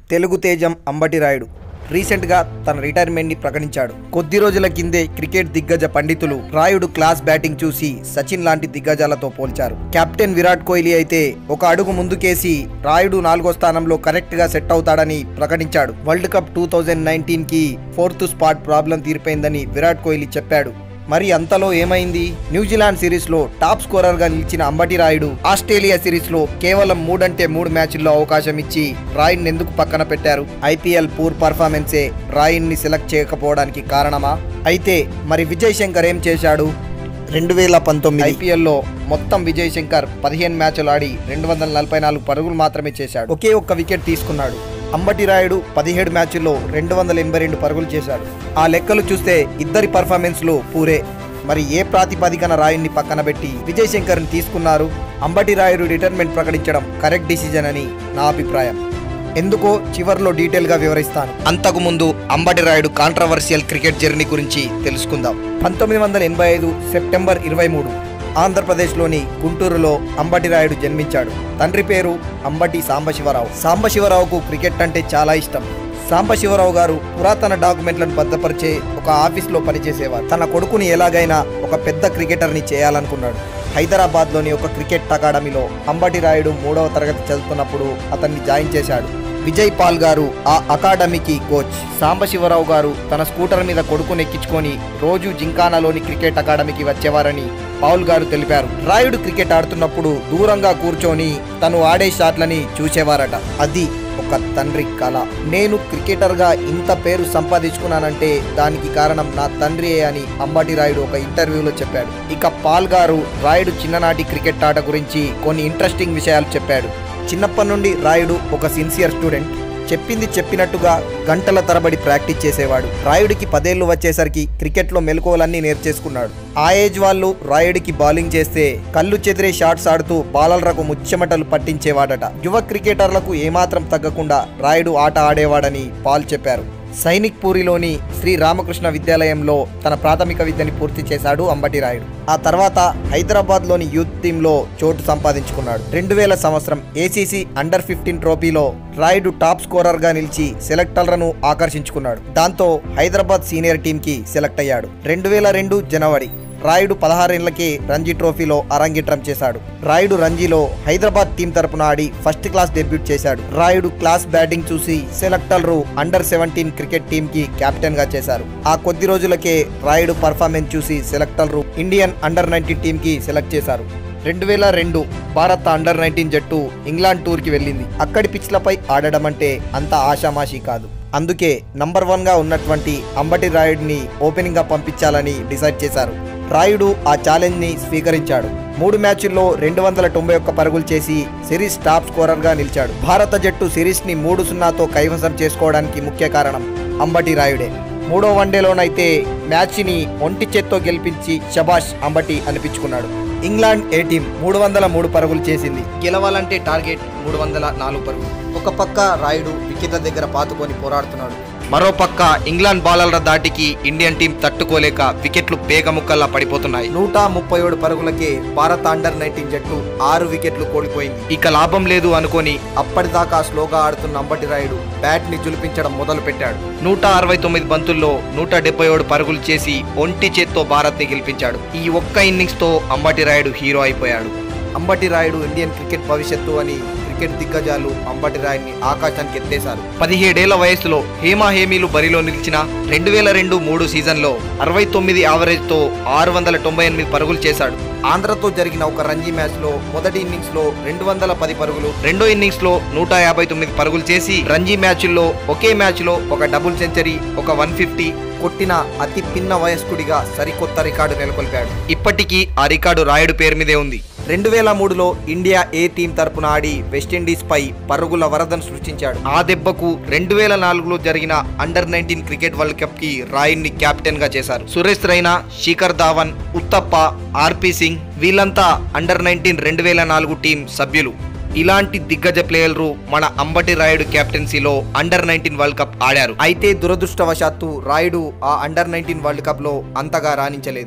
తెలుగు తేజం అంబటి రాయుడు రీసెంట్గా తన రిటైర్మెంట్ని ప్రకటించాడు కొద్ది రోజుల కిందే క్రికెట్ దిగ్గజ పండితులు రాయుడు క్లాస్ బ్యాటింగ్ చూసి సచిన్ లాంటి దిగ్గజాలతో పోల్చారు కెప్టెన్ విరాట్ కోహ్లీ అయితే ఒక అడుగు ముందుకేసి రాయుడు నాలుగో స్థానంలో కరెక్ట్గా సెట్ అవుతాడని ప్రకటించాడు వరల్డ్ కప్ టూ థౌజండ్ నైన్టీన్కి ఫోర్త్ స్పాట్ ప్రాబ్లం తీరిపోయిందని విరాట్ కోహ్లీ చెప్పాడు మరి అంతలో ఏమైంది న్యూజిలాండ్ సిరీస్ లో టాప్ స్కోరర్ గా నిలిచిన అంబటి రాయుడు ఆస్ట్రేలియా సిరీస్ లో కేవలం మూడంటే మూడు మ్యాచ్ల్లో అవకాశం ఇచ్చి రాయుడిని ఎందుకు పక్కన పెట్టారు ఐపీఎల్ పూర్ పర్ఫార్మెన్సే రాయుడిని సెలెక్ట్ చేయకపోవడానికి కారణమా అయితే మరి విజయ్ శంకర్ ఏం చేశాడు రెండు వేల పంతొమ్మిది ఐపీఎల్లో మొత్తం విజయ్ శంకర్ పదిహేను మ్యాచ్లు ఆడి రెండు వందల నలభై నాలుగు పరుగులు మాత్రమే చేశాడు ఒకే ఒక్క వికెట్ తీసుకున్నాడు అంబటి రాయుడు పదిహేడు మ్యాచ్ల్లో రెండు వందల ఎనభై రెండు పరుగులు చేశాడు ఆ లెక్కలు చూస్తే ఇద్దరి పర్ఫార్మెన్స్లు పూరే మరి ఏ ప్రాతిపదికన రాయుడిని పక్కన పెట్టి విజయ్ శంకర్ని తీసుకున్నారు అంబటి రాయుడు రిటైర్మెంట్ ప్రకటించడం కరెక్ట్ డిసిజన్ అని నా అభిప్రాయం ఎందుకో చివర్లో డీటెయిల్గా వివరిస్తాను అంతకు ముందు Ambati Rayudu controversial cricket journey గురించి తెలుసుకుందాం పంతొమ్మిది వందల ఎనభై ఐదు సెప్టెంబర్ ఇరవై మూడు ఆంధ్రప్రదేశ్లోని గుంటూరులో అంబటి రాయుడు జన్మించాడు తండ్రి పేరు అంబటి సాంబశివరావు సాంబశివరావుకు క్రికెట్ అంటే చాలా ఇష్టం సాంబశివరావు గారు పురాతన డాక్యుమెంట్లను భద్రపరిచే ఒక ఆఫీస్లో పనిచేసేవారు తన కొడుకుని ఎలాగైనా ఒక పెద్ద క్రికెటర్ని చేయాలనుకున్నాడు హైదరాబాద్లోని ఒక క్రికెట్ అకాడమీలో అంబటి రాయుడు మూడవ తరగతి చదువుతున్నప్పుడు అతన్ని జాయిన్ చేశాడు విజయ్ పాల్ గారు ఆ అకాడమీకి కోచ్ సాంబశివరావు గారు తన స్కూటర్ మీద కొడుకుని ఎక్కించుకొని రోజు జింకానాలోని క్రికెట్ అకాడమీకి వచ్చేవారని పాల్ గారు తెలిపారు రాయుడు క్రికెట్ ఆడుతున్నప్పుడు దూరంగా కూర్చొని తను ఆడే షాట్లని చూసేవారట అది ఒక తండ్రి కళ నేను క్రికెటర్గా ఇంత పేరు సంపాదించుకున్నానంటే దానికి కారణం నా తండ్రియే అని అంబటి రాయుడు ఒక ఇంటర్వ్యూలో చెప్పాడు ఇక పాల్ గారు రాయుడు చిన్ననాటి క్రికెట్ ఆట గురించి కొన్ని ఇంట్రెస్టింగ్ విషయాలు చెప్పాడు చిన్నప్పటి నుండి రాయుడు ఒక సిన్సియర్ స్టూడెంట్ చెప్పింది చెప్పినట్టుగా గంటల తరబడి ప్రాక్టీస్ చేసేవాడు రాయుడికి పదేళ్లు వచ్చేసరికి క్రికెట్లో మెలకువలన్నీ నేర్చేసుకున్నాడు ఆ ఏజ్ వాళ్ళు రాయుడికి బౌలింగ్ చేస్తే కళ్ళు చెదిరే షాట్స్ ఆడుతూ బాలర్లకు ముచ్చెమటలు పట్టించేవాడట యువ క్రికెటర్లకు ఏమాత్రం తగ్గకుండా రాయుడు ఆట ఆడేవాడని పాల్ చెప్పారు సైనిక్ పూరిలోని శ్రీ రామకృష్ణ విద్యాలయంలో తన ప్రాథమిక విద్యని పూర్తి చేశాడు అంబటి రాయుడు ఆ తర్వాత హైదరాబాద్లోని యూత్ టీంలో చోటు సంపాదించుకున్నాడు రెండు వేల సంవత్సరం ఏసీసీ అండర్ ఫిఫ్టీన్ ట్రోఫీలో రాయుడు టాప్ స్కోరర్గా నిలిచి సెలెక్టర్లను ఆకర్షించుకున్నాడు దాంతో హైదరాబాద్ సీనియర్ టీంకి సెలెక్ట్ అయ్యాడు రెండు వేల రెండు జనవరి రాయుడు పదహారేళ్లకే రంజీ ట్రోఫీలో అరంగేట్రం చేశాడు రాయుడు రంజీలో హైదరాబాద్ టీం తరపున ఆడి ఫస్ట్ క్లాస్ డెబ్యూట్ చేశాడు రాయుడు క్లాస్ బ్యాటింగ్ చూసి సెలెక్టర్లు అండర్ సెవెంటీన్ క్రికెట్ టీం కి కెప్టెన్ గా చేశారు ఆ కొద్ది రోజులకే రాయుడు పర్ఫార్మెన్స్ చూసి సెలెక్టర్లు ఇండియన్ అండర్ నైన్టీన్ టీం కి సెలెక్ట్ చేశారు రెండు వేల రెండు భారత్ అండర్ నైన్టీన్ జట్టు ఇంగ్లాండ్ టూర్కి వెళ్ళింది అక్కడి పిచ్లపై ఆడడం అంటే అంత ఆషామాషీ కాదు అందుకే నంబర్ వన్గా ఉన్నటువంటి అంబటి రాయుడిని ఓపెనింగ్గా పంపించాలని డిసైడ్ చేశారు రాయుడు ఆ ఛాలెంజ్ని స్వీకరించాడు మూడు మ్యాచ్ల్లో రెండు వందల తొంభై ఒక్క పరుగులు చేసి సిరీస్ టాప్ స్కోరర్గా నిలిచాడు భారత జట్టు సిరీస్ని మూడు సున్నాతో కైవసం చేసుకోవడానికి ముఖ్య కారణం అంబటి రాయుడే మూడో వన్డేలోనైతే మ్యాచ్ని ఒంటి చేత్తో గెలిపించి షబాష్ అంబటి అనిపించుకున్నాడు ఇంగ్లాండ్ ఏ టీం మూడు వందల మూడు పరుగులు చేసింది గెలవాలంటే టార్గెట్ మూడు వందల నాలుగు పరుగులు ఒక పక్క రాయుడు వికెట్ల దగ్గర పాతుకొని పోరాడుతున్నాడు మరో పక్క ఇంగ్లాండ్ బాలర్ల దాటికి ఇండియన్ టీం తట్టుకోలేక వికెట్లు పేగముక్కల్లా పడిపోతున్నాయి నూట ముప్పై ఏడు పరుగులకే భారత అండర్ నైన్టీన్ జట్టు ఆరు వికెట్లు కోల్పోయింది ఇక లాభం లేదు అనుకొని అప్పటిదాకా స్లోగా ఆడుతున్న అంబటి రాయుడు బ్యాట్ ని జులిపించడం మొదలు పెట్టాడు నూట అరవై తొమ్మిది బంతుల్లో నూట డెబ్బై ఏడు పరుగులు చేసి ఒంటి చేత్తో భారత్ ని గెలిపించాడు ఈ ఒక్క ఇన్నింగ్స్ తో అంబటి రాయుడు హీరో అయిపోయాడు అంబటి రాయుడు ఇండియన్ క్రికెట్ భవిష్యత్తు అని క్రికెట్ దిగ్గజాలు అంబటి రాయుడిని ఆకాశానికి ఎత్తేశారు పదిహేడేళ్ల వయసులో హేమా హేమీలు బరిలో నిలిచిన రెండు వేల రెండు మూడు సీజన్లో అరవై తొమ్మిది తో ఆరు వందల తొంభై ఎనిమిది పరుగులు చేశాడు ఆంధ్రతో జరిగిన ఒక రంజీ మ్యాచ్ లో మొదటి ఇన్నింగ్స్ లో రెండు వందల పది పరుగులు రెండో ఇన్నింగ్స్ లో నూట యాభై తొమ్మిది పరుగులు చేసి రంజీ మ్యాచ్ల్లో ఒకే మ్యాచ్ లో ఒక డబుల్ సెంచరీ ఒక వన్ ఫిఫ్టీ కొట్టిన అతి పిన్న వయస్కుడిగా సరికొత్త రికార్డు నెలకొల్పాడు ఇప్పటికీ ఆ రికార్డు రాయుడు పేరు మీదే ఉంది రెండు వేల మూడులో ఇండియా ఏ టీం తరపున ఆడి వెస్టిండీస్ పై పరుగుల వరదను సృష్టించాడు ఆ దెబ్బకు రెండు వేల నాలుగులో జరిగిన under nineteen cricket world cup కి రాయుడిని కెప్టెన్ గా చేశారు సురేష్ రైనా శిఖర్ ధావన్ ఉత్తప్ప ఆర్పి సింగ్ వీళ్ళంతా అండర్ నైన్టీన్ రెండు వేల నాలుగు టీం సభ్యులు ఇలాంటి దిగ్గజ ప్లేయర్లు మన అంబటి రాయుడు కెప్టెన్సీలో అండర్ నైన్టీన్ వరల్డ్ కప్ ఆడారు అయితే దురదృష్టవశాత్తు రాయుడు ఆ అండర్ నైన్టీన్ వరల్డ్ కప్ లో అంతగా రాణించలేదు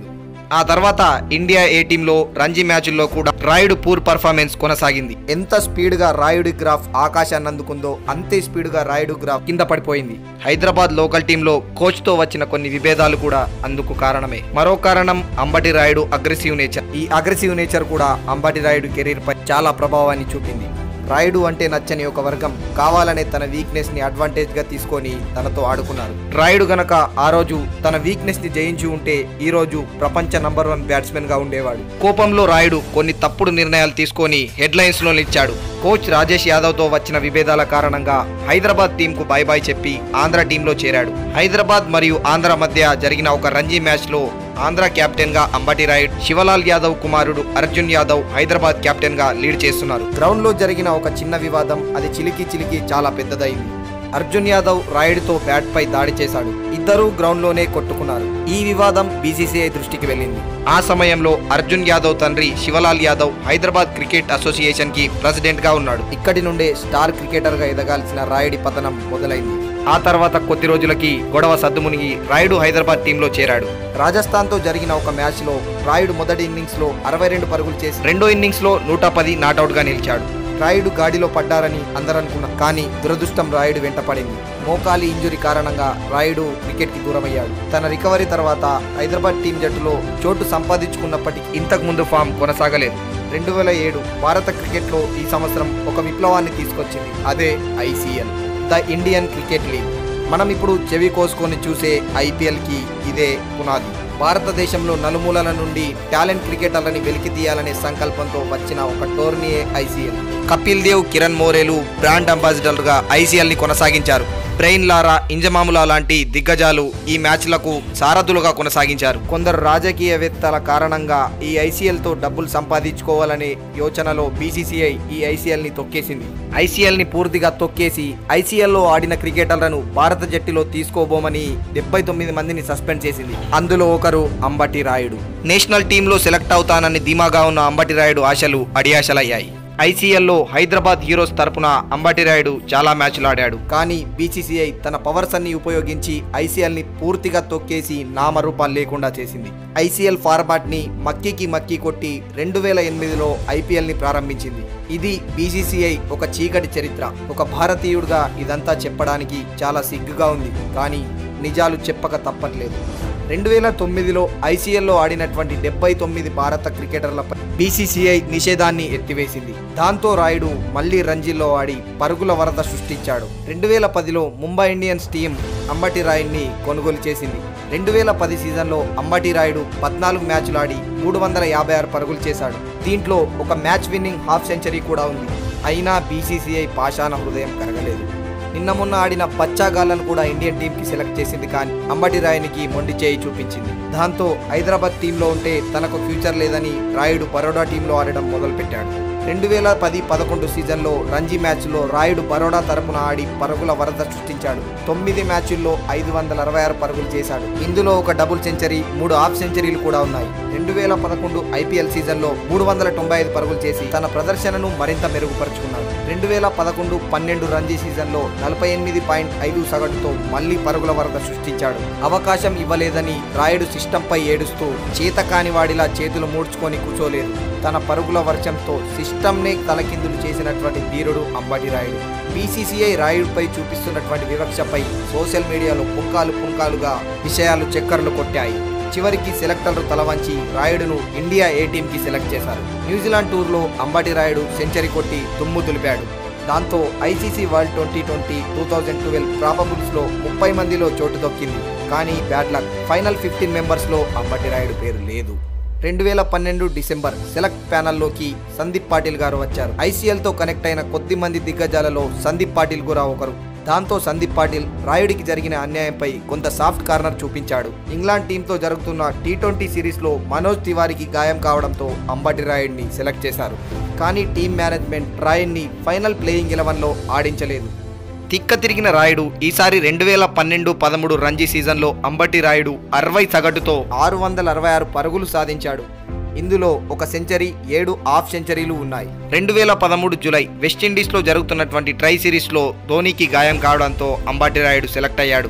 ఆ తర్వాత ఇండియా ఏ టీంలో రంజీ మ్యాచ్ల్లో కూడా రాయుడు పూర్ పర్ఫార్మెన్స్ కొనసాగింది ఎంత స్పీడ్ గా రాయుడు గ్రాఫ్ ఆకాశాన్ని అందుకుందో అంతే స్పీడ్ గా రాయుడు గ్రాఫ్ కింద పడిపోయింది హైదరాబాద్ లోకల్ టీంలో కోచ్ తో వచ్చిన కొన్ని విభేదాలు కూడా అందుకు కారణమే మరో కారణం అంబటి రాయుడు అగ్రెసివ్ నేచర్ ఈ అగ్రెసివ్ నేచర్ కూడా అంబటి రాయుడు కెరీర్ పై చాలా ప్రభావాన్ని చూపింది రాయుడు అంటే నచ్చని ఒక వర్గం కావాలనే తన వీక్నెస్ ని అడ్వాంటేజ్ గా తీసుకొని తనతో ఆడుకున్నారు రాయుడు గనక ఆ రోజు తన వీక్నెస్ ని జయించి ఉంటే ఈ రోజు ప్రపంచ నంబర్ వన్ బ్యాట్స్మెన్ గా ఉండేవాడు కోపంలో రాయుడు కొన్ని తప్పుడు నిర్ణయాలు తీసుకొని హెడ్ లైన్స్ లో నిలిచాడు కోచ్ రాజేష్ యాదవ్ తో వచ్చిన విభేదాల కారణంగా హైదరాబాద్ టీం కు బై బై చెప్పి ఆంధ్ర టీంలో చేరాడు హైదరాబాద్ మరియు ఆంధ్ర మధ్య జరిగిన ఒక రంజీ మ్యాచ్ లో ఆంధ్ర కెప్టెన్ గా అంబటి రాయుడు శివలాల్ యాదవ్ కుమారుడు అర్జున్ యాదవ్ హైదరాబాద్ కెప్టెన్ గా లీడ్ చేస్తున్నారు గ్రౌండ్ లో జరిగిన ఒక చిన్న వివాదం అది చిలికి చిలికి చాలా పెద్దదైంది అర్జున్ యాదవ్ రాయుడుతో బ్యాట్ పై దాడి చేశాడు ఇద్దరూ గ్రౌండ్ లోనే కొట్టుకున్నారు ఈ వివాదం బీసీసీఐ దృష్టికి వెళ్ళింది ఆ సమయంలో అర్జున్ యాదవ్ తండ్రి శివలాల్ యాదవ్ హైదరాబాద్ క్రికెట్ అసోసియేషన్ కి ప్రెసిడెంట్ గా ఉన్నాడు ఇక్కడి నుండే స్టార్ క్రికెటర్ గా ఎదగాల్సిన రాయుడి పతనం మొదలైంది ఆ తర్వాత కొద్ది రోజులకి గొడవ సద్దుమునిగి రాయుడు హైదరాబాద్ టీంలో చేరాడు రాజస్థాన్ తో జరిగిన ఒక మ్యాచ్ లో రాయుడు మొదటి ఇన్నింగ్స్ లో అరవై రెండు పరుగులు చేసి రెండో ఇన్నింగ్స్ లో నూట పది నాటౌట్ గా నిలిచాడు రాయుడు గాడిలో పడ్డారని అందరూ అనుకున్నారు కానీ దురదృష్టం రాయుడు వెంట పడింది మోకాలి ఇంజురీ కారణంగా రాయుడు క్రికెట్ కి దూరమయ్యాడు తన రికవరీ తర్వాత హైదరాబాద్ టీం జట్టులో చోటు సంపాదించుకున్నప్పటికీ ఇంతకు ముందు ఫామ్ కొనసాగలేదు రెండు వేల ఏడు భారత క్రికెట్లో ఈ సంవత్సరం ఒక విప్లవాన్ని తీసుకొచ్చింది అదే ICL the Indian cricket league మనం ఇప్పుడు చెవి కోసుకొని చూసే ఐపీఎల్కి ఇదే పునాది భారతదేశంలో నలుమూలల నుండి టాలెంట్ క్రికెటర్లని వెలికి తీయాలనే సంకల్పంతో వచ్చిన ఒక టోర్నీయే ఐసీఎల్ కపిల్ దేవ్ కిరణ్ మోరేలు బ్రాండ్ అంబాసిడర్గా ఐసీఎల్ని కొనసాగించారు బ్రెయిన్ లారా ఇంజమాములా లాంటి దిగ్గజాలు ఈ మ్యాచ్లకు సారథులుగా కొనసాగించారు కొందరు రాజకీయవేత్తల కారణంగా ఈ ఐసీఎల్ తో డబ్బులు సంపాదించుకోవాలనే యోచనలో బీసీసీఐ ఈ ఐసీఎల్ ని తొక్కేసింది ఐసీఎల్ ని పూర్తిగా తొక్కేసి ఐసీఎల్ లో ఆడిన క్రికెటర్లను భారత జట్టులో తీసుకోబోమని డెబ్బై తొమ్మిది మందిని సస్పెండ్ చేసింది అందులో ఒకరు అంబటి రాయుడు నేషనల్ టీంలో సెలెక్ట్ అవుతానని ధీమాగా ఉన్న అంబటి రాయుడు ఆశలు అడియాశలయ్యాయి ఐసీఎల్లో హైదరాబాద్ హీరోస్ తరపున అంబటి రాయుడు చాలా మ్యాచ్లు ఆడాడు కానీ బీసీసీఐ తన పవర్స్ అన్ని ఉపయోగించి ఐసీఎల్ ని పూర్తిగా తొక్కేసి నామరూపాలు లేకుండా చేసింది ఐసీఎల్ ఫార్మాట్ ని మక్కికి మక్కి కొట్టి రెండు వేల ఎనిమిదిలో ఐపీఎల్ ని ప్రారంభించింది ఇది బీసీసీఐ ఒక చీకటి చరిత్ర ఒక భారతీయుడిగా ఇదంతా చెప్పడానికి చాలా సిగ్గుగా ఉంది కానీ నిజాలు చెప్పక తప్పట్లేదు రెండు వేల తొమ్మిదిలో ఐసీఎల్లో ఆడినటువంటి డెబ్బై తొమ్మిది భారత క్రికెటర్లపై బీసీసీఐ నిషేధాన్ని ఎత్తివేసింది దాంతో రాయుడు మళ్లీ రంజీల్లో ఆడి పరుగుల వరద సృష్టించాడు రెండు వేల పదిలో ముంబై ఇండియన్స్ టీం అంబటి రాయుడిని కొనుగోలు చేసింది రెండు వేల పది సీజన్లో అంబటి రాయుడు పద్నాలుగు మ్యాచ్లు ఆడి మూడు వందల యాభై ఆరు పరుగులు చేశాడు దీంట్లో ఒక మ్యాచ్ విన్నింగ్ హాఫ్ సెంచరీ కూడా ఉంది అయినా బీసీసీఐ పాషాణ హృదయం కరగలేదు నిన్న మొన్న ఆడిన బచ్చాగాళ్లను కూడా ఇండియన్ టీంకి సెలెక్ట్ చేసింది కానీ అంబటి రాయునికి మొండి చేయి చూపించింది దాంతో హైదరాబాద్ టీంలో ఉంటే తనకు ఫ్యూచర్ లేదని రాయుడు బరోడా టీంలో ఆడడం మొదలుపెట్టాడు రెండు వేల పది పదకొండు సీజన్లో రంజీ మ్యాచ్లో రాయుడు బరోడా తరపున ఆడి పరుగుల వరద సృష్టించాడు తొమ్మిది మ్యాచుల్లో ఐదు వందల అరవై ఆరు పరుగులు చేశాడు ఇందులో ఒక డబుల్ సెంచరీ మూడు హాఫ్ సెంచరీలు కూడా ఉన్నాయి రెండు వేల పదకొండు ఐపీఎల్ సీజన్లో మూడు వందల తొంభై ఐదు పరుగులు చేసి తన ప్రదర్శనను మరింత మెరుగుపరుచుకున్నాడు రెండు వేల పదకొండు పన్నెండు రంజీ సీజన్లో నలభై ఎనిమిది పాయింట్ ఐదు సగటుతో మళ్లీ పరుగుల వరద సృష్టించాడు అవకాశం ఇవ్వలేదని రాయుడు సిస్టంపై ఏడుస్తూ చేత కాని వాడిలా చేతులు మూడ్చుకొని కూర్చోలేదు తన పరుగుల వర్షంతో సిస్టంనే తలకిందులు చేసినటువంటి ధీరుడు అంబటి రాయుడు బీసీసీఐ రాయుడుపై చూపిస్తున్నటువంటి వివక్షపై సోషల్ మీడియాలో పుంకాలు పుంకాలుగా విషయాలు చక్కర్లు కొట్టాయి చివరికి సెలెక్టర్లు తలవంచి రాయుడును ఇండియా ఏ టీంకి సెలెక్ట్ చేశారు న్యూజిలాండ్ టూర్లో అంబటి రాయుడు సెంచరీ కొట్టి దుమ్ము దులిపాడు దాంతో ICC world twenty twenty two thousand twelve ప్రాబబుల్స్లో ముప్పై మందిలో చోటు దొక్కింది కానీ బ్యాడ్ లక్ ఫైనల్ ఫిఫ్టీన్ మెంబర్స్లో అంబటి రాయుడు పేరు లేదు రెండు వేల పన్నెండు డిసెంబర్ సెలెక్ట్ ప్యానల్లోకి సందీప్ పాటిల్ గారు వచ్చారు ఐసీఎల్ తో కనెక్ట్ అయిన కొద్ది మంది దిగ్గజాలలో సందీప్ పాటిల్ కూడా ఒకరు దాంతో సందీప్ పాటిల్ రాయుడికి జరిగిన అన్యాయంపై కొంత సాఫ్ట్ కార్నర్ చూపించాడు ఇంగ్లాండ్ టీంతో జరుగుతున్న టీ ట్వంటీ సిరీస్లో మనోజ్ తివారికి గాయం కావడంతో అంబటి రాయుడిని సెలెక్ట్ చేశారు కానీ టీం మేనేజ్మెంట్ రాయుడిని ఫైనల్ ప్లేయింగ్ ఎలెవన్లో ఆడించలేదు తిక్క తిరిగిన రాయుడు ఈసారి రెండు వేల పన్నెండు పదమూడు రంజీ సీజన్లో అంబటి రాయుడు అరవై సగటుతో ఆరు వందల అరవై ఆరు పరుగులు సాధించాడు ఇందులో ఒక సెంచరీ ఏడు హాఫ్ సెంచరీలు ఉన్నాయి రెండు వేల పదమూడు జులై వెస్టిండీస్లో జరుగుతున్నటువంటి ట్రై సిరీస్లో ధోనీకి గాయం కావడంతో అంబటి రాయుడు సెలెక్ట్ అయ్యాడు ఈ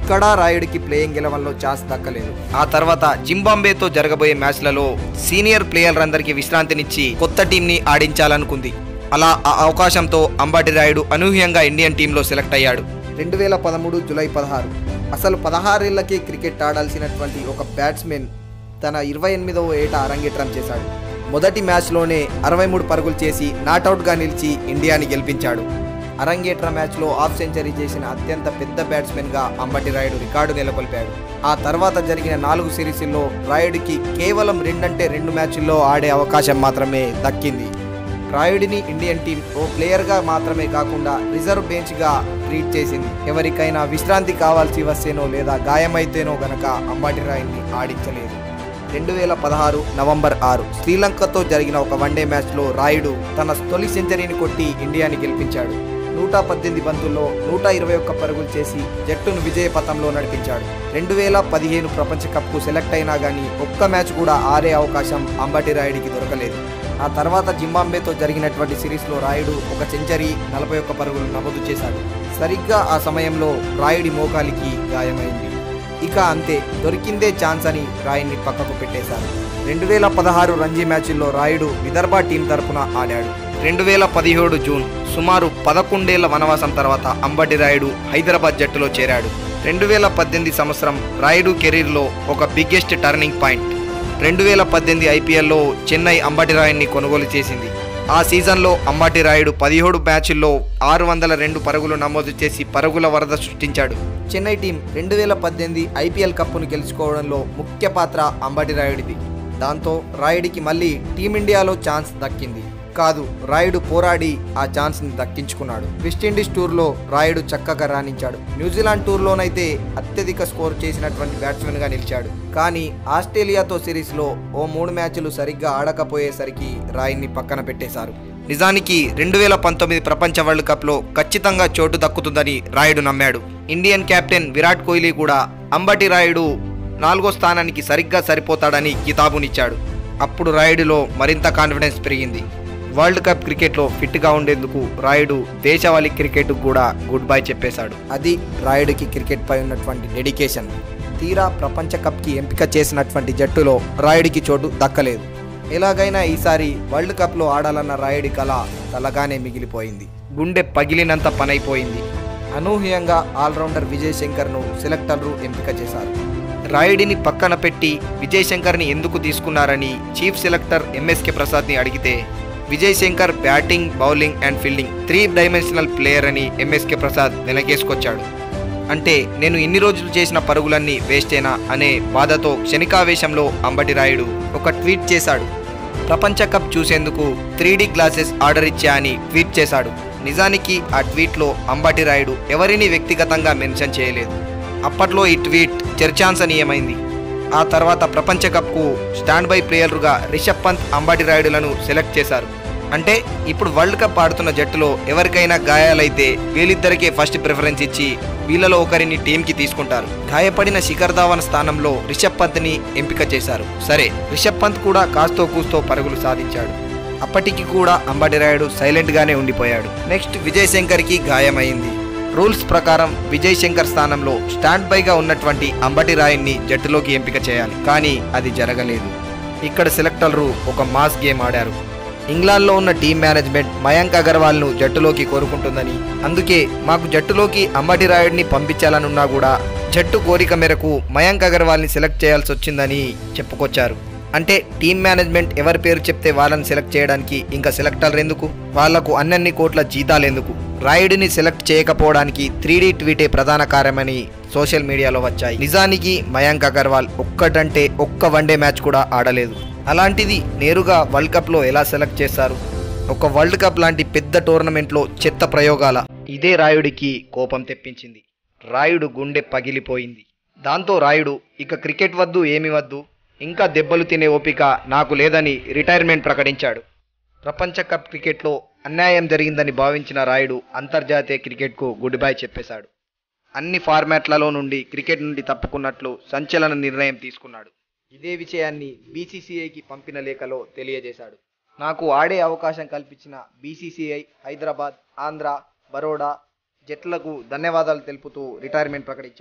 ఎక్కడా రాయుడికి ప్లేయింగ్ ఎలెవెన్లో ఛాన్స్ దక్కలేదు ఆ తర్వాత జింబాంబేతో జరగబోయే మ్యాచ్లలో సీనియర్ ప్లేయర్లందరికీ విశ్రాంతినిచ్చి కొత్త టీంని ఆడించాలనుకుంది అలా ఆ అవకాశంతో అంబాటి రాయుడు అనూహ్యంగా ఇండియన్ టీంలో సెలెక్ట్ అయ్యాడు రెండు వేల పదమూడు జూలై పదహారు అసలు పదహారేళ్లకే క్రికెట్ ఆడాల్సినటువంటి ఒక బ్యాట్స్మెన్ తన ఇరవై ఎనిమిదవ ఏట అరంగేట్రం చేశాడు మొదటి మ్యాచ్లోనే అరవై మూడు పరుగులు చేసి నాటౌట్గా నిలిచి ఇండియాని గెలిపించాడు అరంగేట్ర మ్యాచ్లో హాఫ్ సెంచరీ చేసిన అత్యంత పెద్ద బ్యాట్స్మెన్గా అంబటి రాయుడు రికార్డు నెలకొల్పాడు ఆ తర్వాత జరిగిన నాలుగు సిరీస్ల్లో రాయుడికి కేవలం రెండంటే రెండు మ్యాచ్ల్లో ఆడే అవకాశం మాత్రమే దక్కింది రాయుడిని ఇండియన్ టీం ఓ ప్లేయర్గా మాత్రమే కాకుండా రిజర్వ్ బెంచ్గా ట్రీట్ చేసింది ఎవరికైనా విశ్రాంతి కావాల్సి వస్తేనో లేదా గాయమైతేనో గనక అంబాటి రాయుడిని ఆడించలేదు రెండు వేల పదహారు నవంబర్ ఆరు శ్రీలంకతో జరిగిన ఒక వన్డే మ్యాచ్లో రాయుడు తన తొలి సెంచరీని కొట్టి ఇండియాని గెలిపించాడు నూట పద్దెనిమిది బంతుల్లో నూట ఇరవై ఒక్క పరుగులు చేసి జట్టును విజయ పథంలో నడిపించాడు రెండు వేల పదిహేను ప్రపంచ కప్కు సెలెక్ట్ అయినా కానీ ఒక్క మ్యాచ్ కూడా ఆడే అవకాశం అంబటి రాయుడికి దొరకలేదు ఆ తర్వాత జింబాంబేతో జరిగినటువంటి సిరీస్లో రాయుడు ఒక సెంచరీ నలభై ఒక్క పరుగులు నమోదు చేశాడు సరిగ్గా ఆ సమయంలో రాయుడి మోకాలికి గాయమైంది ఇక అంతే దొరికిందే ఛాన్స్ అని రాయుడిని పక్కకు పెట్టేశారు రెండు వేల పదహారు రంజీ మ్యాచ్ల్లో రాయుడు విదర్భ టీం తరపున ఆడాడు రెండు వేల పదిహేడు జూన్ సుమారు పదకొండేళ్ల వనవాసం తర్వాత అంబటి రాయుడు హైదరాబాద్ జట్టులో చేరాడు రెండు వేల పద్దెనిమిది సంవత్సరం రాయుడు కెరీర్లో ఒక బిగ్గెస్ట్ టర్నింగ్ పాయింట్ రెండు వేల పద్దెనిమిది ఐపీఎల్లో చెన్నై అంబటి రాయుడిని కొనుగోలు చేసింది ఆ సీజన్లో అంబాటి రాయుడు పదిహేడు మ్యాచ్ల్లో ఆరు వందల రెండు పరుగులు నమోదు చేసి పరుగుల వరద సృష్టించాడు చెన్నై టీం రెండు వేల పద్దెనిమిది ఐపీఎల్ కప్పును గెలుచుకోవడంలో ముఖ్య పాత్ర అంబాటి రాయుడిది దాంతో రాయుడికి మళ్ళీ టీమిండియాలో ఛాన్స్ దక్కింది కాదు రాయుడు పోరాడి ఆ ఛాన్స్ ని దక్కించుకున్నాడు వెస్టిండీస్ టూర్లో రాయుడు చక్కగా రాణించాడు న్యూజిలాండ్ టూర్లోనైతే అత్యధిక స్కోర్ చేసినటువంటి బ్యాట్స్మెన్ గా నిలిచాడు కానీ ఆస్ట్రేలియాతో సిరీస్లో ఓ మూడు మ్యాచ్లు సరిగ్గా ఆడకపోయేసరికి రాయుడిని పక్కన పెట్టేశారు నిజానికి రెండు వేల పంతొమ్మిది ప్రపంచ వరల్డ్ కప్లో ఖచ్చితంగా చోటు దక్కుతుందని రాయుడు నమ్మాడు ఇండియన్ కెప్టెన్ విరాట్ కోహ్లీ కూడా అంబటి రాయుడు నాలుగో స్థానానికి సరిగ్గా సరిపోతాడని కితాబునిచ్చాడు అప్పుడు రాయుడులో మరింత కాన్ఫిడెన్స్ పెరిగింది వరల్డ్ కప్ క్రికెట్లో ఫిట్గా ఉండేందుకు రాయుడు దేశవాళీ క్రికెట్ కూడా గుడ్ బై చెప్పేశాడు అది రాయుడికి క్రికెట్ పై ఉన్నటువంటి డెడికేషన్ తీరా ప్రపంచ కప్కి ఎంపిక చేసినటువంటి జట్టులో రాయుడికి చోటు దక్కలేదు ఎలాగైనా ఈసారి వరల్డ్ కప్లో ఆడాలన్న రాయుడి కళ కలగానే మిగిలిపోయింది గుండె పగిలినంత పనైపోయింది అనూహ్యంగా ఆల్రౌండర్ విజయ్ శంకర్ను సెలెక్టర్లు ఎంపిక చేశారు రాయుడిని పక్కన పెట్టి విజయ్ శంకర్ని ఎందుకు తీసుకున్నారని చీఫ్ సెలెక్టర్ ఎంఎస్కే ప్రసాద్ని అడిగితే Vijay Shankar batting bowling and fielding three dimensional player అని ఎంఎస్కే ప్రసాద్ వెనకేసుకొచ్చాడు అంటే నేను ఇన్ని రోజులు చేసిన పరుగులన్నీ వేస్టేనా అనే బాధతో క్షణికావేశంలో అంబటి రాయుడు ఒక ట్వీట్ చేశాడు ప్రపంచ కప్ చూసేందుకు త్రీ గ్లాసెస్ ఆర్డర్ ఇచ్చా అని ట్వీట్ చేశాడు నిజానికి ఆ ట్వీట్లో అంబటి రాయుడు ఎవరిని వ్యక్తిగతంగా మెన్షన్ చేయలేదు అప్పట్లో ఈ ట్వీట్ చర్చాంశనీయమైంది ఆ తర్వాత ప్రపంచ కప్కు స్టాండ్ బై ప్లేయర్లుగా రిషబ్ పంత్ అంబాటి రాయుడులను సెలెక్ట్ చేశారు అంటే ఇప్పుడు వరల్డ్ కప్ ఆడుతున్న జట్టులో ఎవరికైనా గాయాలైతే వీళ్ళిద్దరికే ఫస్ట్ ప్రిఫరెన్స్ ఇచ్చి వీళ్ళలో ఒకరిని టీంకి తీసుకుంటారు గాయపడిన శిఖర్ ధావన్ స్థానంలో రిషబ్ పంత్ని ఎంపిక చేశారు సరే రిషబ్ పంత్ కూడా కాస్తో కూస్తో పరుగులు సాధించాడు అప్పటికి కూడా అంబాటి రాయుడు సైలెంట్గానే ఉండిపోయాడు నెక్స్ట్ విజయ్ శంకర్కి గాయమైంది రూల్స్ ప్రకారం విజయ్ శంకర్ స్థానంలో స్టాండ్ బైగా ఉన్నటువంటి అంబటి రాయుడిని జట్టులోకి ఎంపిక చేయాలి కానీ అది జరగలేదు ఇక్కడ సెలెక్టర్లు ఒక మాస్ గేమ్ ఆడారు ఇంగ్లాండ్లో ఉన్న టీం మేనేజ్మెంట్ మయాంక్ అగర్వాల్ను జట్టులోకి కోరుకుంటుందని అందుకే మాకు జట్టులోకి అంబటి రాయుడిని పంపించాలనున్నా కూడా జట్టు కోరిక మేరకు మయాంక్ అగర్వాల్ని సెలెక్ట్ చేయాల్సి వచ్చిందని చెప్పుకొచ్చారు అంటే టీం మేనేజ్మెంట్ ఎవరి పేరు చెప్తే వాళ్ళని సెలెక్ట్ చేయడానికి ఇంకా సెలెక్టర్లు ఎందుకు వాళ్లకు అన్నన్ని కోట్ల జీతాలు ఎందుకు రాయుడిని సెలెక్ట్ చేయకపోవడానికి త్రీ డీ ట్వీటే ప్రధాన కారణమని సోషల్ మీడియాలో వచ్చాయి నిజానికి మయాంక్ అగర్వాల్ ఒక్కటంటే ఒక్క వన్డే మ్యాచ్ కూడా ఆడలేదు అలాంటిది నేరుగా వరల్డ్ కప్లో ఎలా సెలెక్ట్ చేస్తారు ఒక వరల్డ్ కప్ లాంటి పెద్ద టోర్నమెంట్లో చెత్త ప్రయోగాల ఇదే రాయుడికి కోపం తెప్పించింది రాయుడు గుండె పగిలిపోయింది దాంతో రాయుడు ఇక క్రికెట్ వద్దు ఏమి వద్దు ఇంకా దెబ్బలు తినే ఓపిక నాకు లేదని రిటైర్మెంట్ ప్రకటించాడు ప్రపంచ కప్ క్రికెట్లో అన్యాయం జరిగిందని భావించిన రాయుడు అంతర్జాతీయ క్రికెట్కు గుడ్ బై చెప్పేశాడు అన్ని ఫార్మాట్లలో నుండి క్రికెట్ నుండి తప్పుకున్నట్లు సంచలన నిర్ణయం తీసుకున్నాడు ఇదే విషయాన్ని బీసీసీఐకి పంపిన లేఖలో తెలియజేశాడు నాకు ఆడే అవకాశం కల్పించిన బీసీసీఐ హైదరాబాద్ ఆంధ్ర బరోడా జట్లకు ధన్యవాదాలు తెలుపుతూ రిటైర్మెంట్ ప్రకటించాడు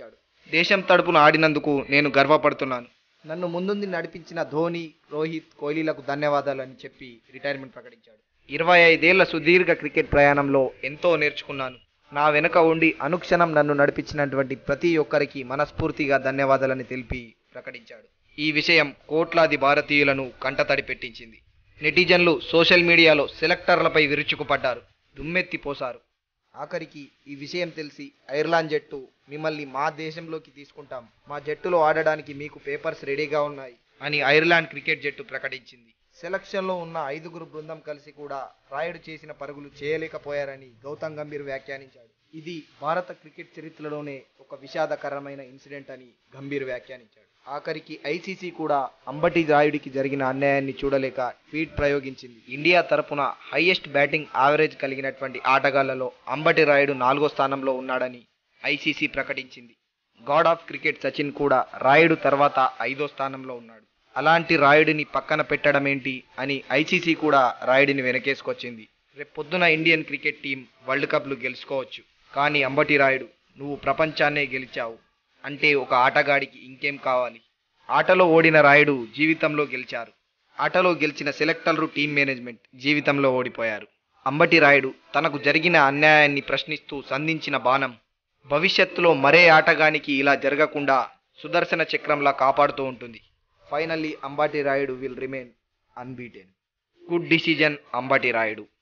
దేశం తరపున ఆడినందుకు నేను గర్వపడుతున్నాను నన్ను ముందుండి నడిపించిన ధోని రోహిత్ కోహ్లీలకు ధన్యవాదాలని చెప్పి రిటైర్మెంట్ ప్రకటించాడు ఇరవై ఐదేళ్ల సుదీర్ఘ క్రికెట్ ప్రయాణంలో ఎంతో నేర్చుకున్నాను నా వెనుక ఉండి అనుక్షణం నన్ను నడిపించినటువంటి ప్రతి ఒక్కరికి మనస్ఫూర్తిగా ధన్యవాదాలని తెలిపి ప్రకటించాడు ఈ విషయం కోట్లాది భారతీయులను కంటతడి పెట్టించింది నెటిజన్లు సోషల్ మీడియాలో సెలెక్టర్లపై విరుచుకుపడ్డారు దుమ్మెత్తి పోసారు ఆఖరికి ఈ విషయం తెలిసి ఐర్లాండ్ జట్టు మిమ్మల్ని మా దేశంలోకి తీసుకుంటాం మా జట్టులో ఆడడానికి మీకు పేపర్స్ రెడీగా ఉన్నాయి అని ఐర్లాండ్ క్రికెట్ జట్టు ప్రకటించింది సెలక్షన్లో ఉన్న ఐదుగురు బృందం కలిసి కూడా రాయుడు చేసిన పరుగులు చేయలేకపోయారని గౌతమ్ గంభీర్ వ్యాఖ్యానించాడు ఇది భారత క్రికెట్ చరిత్రలోనే ఒక విషాదకరమైన ఇన్సిడెంట్ అని గంభీర్ వ్యాఖ్యానించాడు ఆఖరికి ఐసీసీ కూడా అంబటి రాయుడికి జరిగిన అన్యాయాన్ని చూడలేక ట్వీట్ ప్రయోగించింది ఇండియా తరపున హైయెస్ట్ బ్యాటింగ్ యావరేజ్ కలిగినటువంటి ఆటగాళ్లలో అంబటి రాయుడు నాలుగో స్థానంలో ఉన్నాడని ఐసీసీ ప్రకటించింది గాడ్ ఆఫ్ క్రికెట్ సచిన్ కూడా రాయుడు తర్వాత ఐదో స్థానంలో ఉన్నాడు అలాంటి రాయుడిని పక్కన పెట్టడం ఏంటి అని ఐసీసీ కూడా రాయుడిని వెనకేసుకొచ్చింది రేపు పొద్దున ఇండియన్ క్రికెట్ టీం వరల్డ్ కప్లు గెలుచుకోవచ్చు కానీ అంబటి రాయుడు నువ్వు ప్రపంచాన్నే గెలిచావు అంటే ఒక ఆటగాడికి ఇంకేం కావాలి ఆటలో ఓడిన రాయుడు జీవితంలో గెలిచారు ఆటలో గెలిచిన సెలెక్టర్లు టీం మేనేజ్మెంట్ జీవితంలో ఓడిపోయారు అంబటి రాయుడు తనకు జరిగిన అన్యాయాన్ని ప్రశ్నిస్తూ సంధించిన బాణం భవిష్యత్తులో మరే ఆటగానికి ఇలా జరగకుండా సుదర్శన చక్రంలా కాపాడుతూ ఉంటుంది finally Ambati Rayudu will remain unbeaten good decision Ambati Rayudu